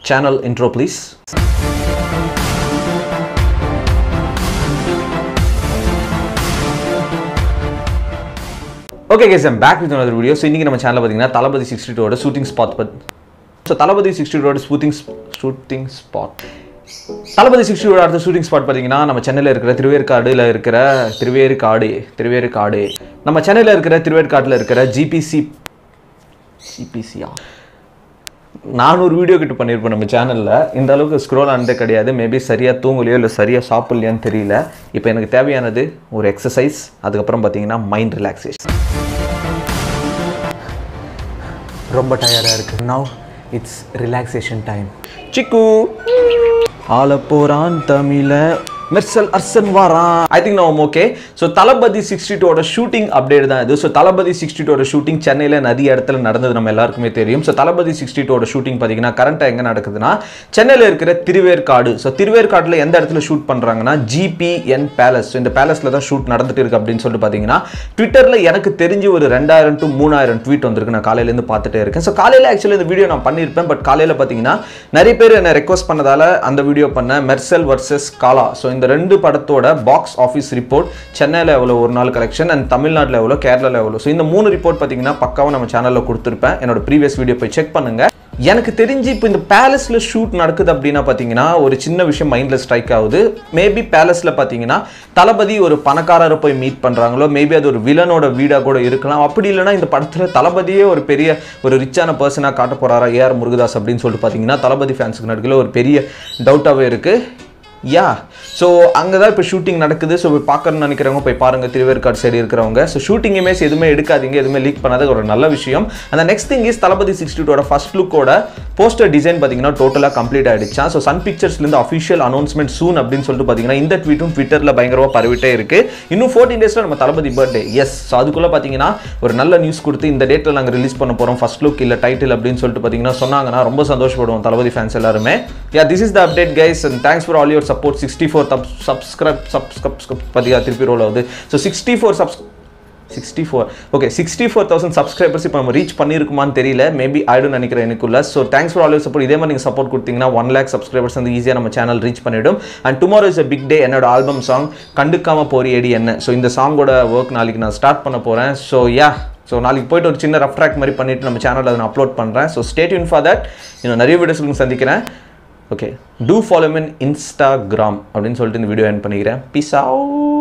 channel intro, please. Okay guys I'm back with another video so இன்றைக்கி நம்ம சேனலில் பார்த்தீங்கன்னா தளபதி சிக்ஸ்டி டூவோட shooting spot but so Thalapathy sixty டூவோட shooting shooting spot Thalapathy sixty டூவோட அடுத்த ஷூட்டிங் ஸ்பாட் பார்த்தீங்கன்னா நம்ம சென்னையில் இருக்கிற திருவேற்காடுல இருக்கிற திருவேற்காடு திருவேற்காடு நம்ம சென்னையில் இருக்கிற திருவேற்காட்டில் இருக்கிற ஜிபிசி ஜிபிசியா நானூறு வீடியோ கிட்ட பண்ணியிருப்போம் நம்ம சேனலில் இந்த அளவுக்கு ஸ்க்ரோல் ஆனதே கிடையாது மேபி சரியாக தூங்கலையோ இல்லை சரியாக சாப்பிட்லையான்னு தெரியல இப்போ எனக்கு தேவையானது ஒரு எக்ஸசைஸ் அதுக்கப்புறம் பார்த்தீங்கன்னா மைண்ட் ரிலாக்ஸேஷன் ரொம்ப டயர்டாக இருக்குது நவ் இட்ஸ் ரிலாக்ஸேஷன் டைம் சிக்கு ஆள போறான் தமிழ மெர்சல் அர்சன் வாரான் ஐ திங்க் நான் ஓகே ஸோ தளபதி சிக்ஸ்டி டூவோட ஷூட்டிங் அப்டேட் தான் இது ஸோ தளபதி சிக்ஸ்டி டூவோட ஷூட்டிங் சென்னையில் நிறைய இடத்துல நடந்தது நம்ம எல்லாருக்குமே தெரியும் ஸோ தளபதி சிக்ஸ்டி டூவோட ஷூட்டிங் பார்த்தீங்கன்னா கரண்ட்டாக எங்கே நடக்குதுன்னா சென்னையில் இருக்கிற திருவேற்காடு ஸோ திருவேற்காட்டில் எந்த இடத்துல ஷூட் பண்ணுறாங்கன்னா ஜிபிஎன் பேலஸ் ஸோ இந்த பேலஸில் தான் ஷூட் நடந்துட்டு இருக்கு அப்படின்னு சொல்லிட்டு பார்த்தீங்கன்னா ட்விட்டரில் எனக்கு தெரிஞ்சு ஒரு ரெண்டாயிரம் டு மூணாயிரம் ட்வீட் வந்திருக்கு நான் காலையிலேருந்து பார்த்துட்டே இருக்கேன் ஸோ காலையில் ஆக்சுவலி இந்த வீடியோ நான் பண்ணியிருப்பேன் பட் காலையில் பார்த்தீங்கன்னா நிறைய பேர் என்னை ரெக்வஸ்ட் பண்ணதால அந்த வீடியோ பண்ண மெர்சல் வர்சஸ் காலா ஸோ இந்த ரெண்டு படத்தோட பாக்ஸ் ஆஃபீஸ் ரிப்போர்ட் சென்னையில் எவ்வளோ ஒரு நாள் கலெக்ஷன் அண்ட் தமிழ்நாட்டில் எவ்வளோ கேரளாவில் எவ்வளோ ஸோ இந்த மூணு ரிப்போர்ட் பார்த்தீங்கன்னா பக்காவாக நம்ம சேனலில் கொடுத்துருப்பேன் என்னோட ப்ரீவியஸ் வீடியோ போய் செக் பண்ணுங்க எனக்கு தெரிஞ்சு இப்போ இந்த பேலஸில் ஷூட் நடக்குது அப்படின்னா பார்த்தீங்கன்னா ஒரு சின்ன விஷயம் மைண்டில் ஸ்ட்ரைக் ஆகுது மேபி பேலஸில் பார்த்தீங்கன்னா தளபதி ஒரு பணக்காரரை போய் மீட் பண்ணுறாங்களோ மேபி அது ஒரு வில்லனோட வீடாக கூட இருக்கலாம் அப்படி இல்லைனா இந்த படத்தில் தளபதியே ஒரு பெரிய ஒரு ரிச்சான பர்சனாக காட்ட போகிறாரா ஏஆர் முருகதாஸ் அப்படின்னு சொல்லிட்டு பார்த்தீங்கன்னா தளபதி ஃபேன்ஸுக்கு நடுவில் ஒரு பெரிய டவுட்டாகவே இருக்குது யா ஸோ அங்கே தான் இப்போ ஷூட்டிங் நடக்குது ஸோ போய் பார்க்கணும்னு நினைக்கிறவங்க போய் பாருங்கள் திருவேற்காடு சைடு இருக்கிறவங்க ஸோ ஷூட்டிங் இமேஜ் எதுவுமே எடுக்காதீங்க எதுவுமே லீக் பண்ணாத ஒரு நல்ல விஷயம் அந்த next thing is Thalapathy sixty டூட ஃபர்ஸ்ட் லுக்கோட போஸ்டர் டிசைன் பார்த்தீங்கன்னா டோட்டலாக கம்ப்ளீட் ஆகிடுச்சா ஸோ சன் பிக்சர்ஸ்லேருந்து அஃபிஷியல் அனௌன்ஸ்மெண்ட் சூன் அப்படின்னு சொல்லிட்டு பார்த்தீங்கன்னா இந்த ட்வீட்டும் ட்விட்டரில் பயங்கரமாக பரவிட்டே இருக்கு இன்னும் ஃபோர்டீன் டேஸில் நம்ம தளபதி பர்த்டே எஸ் ஸோ அதுக்குள்ளே பார்த்தீங்கன்னா ஒரு நல்ல நியூஸ் கொடுத்து இந்த டேட்டில் நாங்கள் ரிலீஸ் பண்ண போகிறோம் ஃபர்ஸ்ட் லுக் இல்லை டைட்டில் அப்படின்னு சொல்லிட்டு பார்த்தீங்கன்னா சொன்னாங்கன்னா ரொம்ப சந்தோஷப்படுவோம் தளபதி ஃபேன்ஸ் எல்லாருமே yeah this is the update guys and thanks for all your support sixty four தப் சப்ஸ்கிரைப் சப்ஸ்கிரைப் பார்த்தீங்க திருப்பி ரோல் ஆகுது so sixty four subs sixty four okay sixty four thousand subscribers இப்போ நம்ம ரீச் பண்ணியிருக்குமான்னு தெரியல மேபி ஆயிடும் நினைக்கிறேன் எனக்குள்ள so thanks for all support இதே மாதிரி நீங்கள் சப்போர்ட் கொடுத்தீங்கன்னா ஒன் லேக் சப்ஸ்கிரைபர்ஸ் வந்து ஈஸியாக நம்ம சேனல் ரீச் பண்ணிவிடும் and tomorrow is a big day என்னோட ஆல்பம் சாங் கண்டுக்காம போறியடி என்ன ஸோ இந்த சாங்கோட ஒர்க் நாளைக்கு நான் ஸ்டார்ட் பண்ண போகிறேன் ஸோ யா ஸோ நாளைக்கு போயிட்டு ஒரு சின்ன ரஃப் ட்ராக் மாதிரி பண்ணிட்டு நம்ம சேனலில் அதை நான் அப்லோட் பண்ணுறேன் ஸோ ஸ்டேட் யூன் ஃபார் தட் இன்னும் நிறைய வீடியோஸ் உங்களுக்கு சந்திக்கிறேன் okay do follow me in Instagram அப்படின்னு சொல்லிட்டு இந்த வீடியோ என் பண்ணிக்கிறேன் பீஸ் ஆ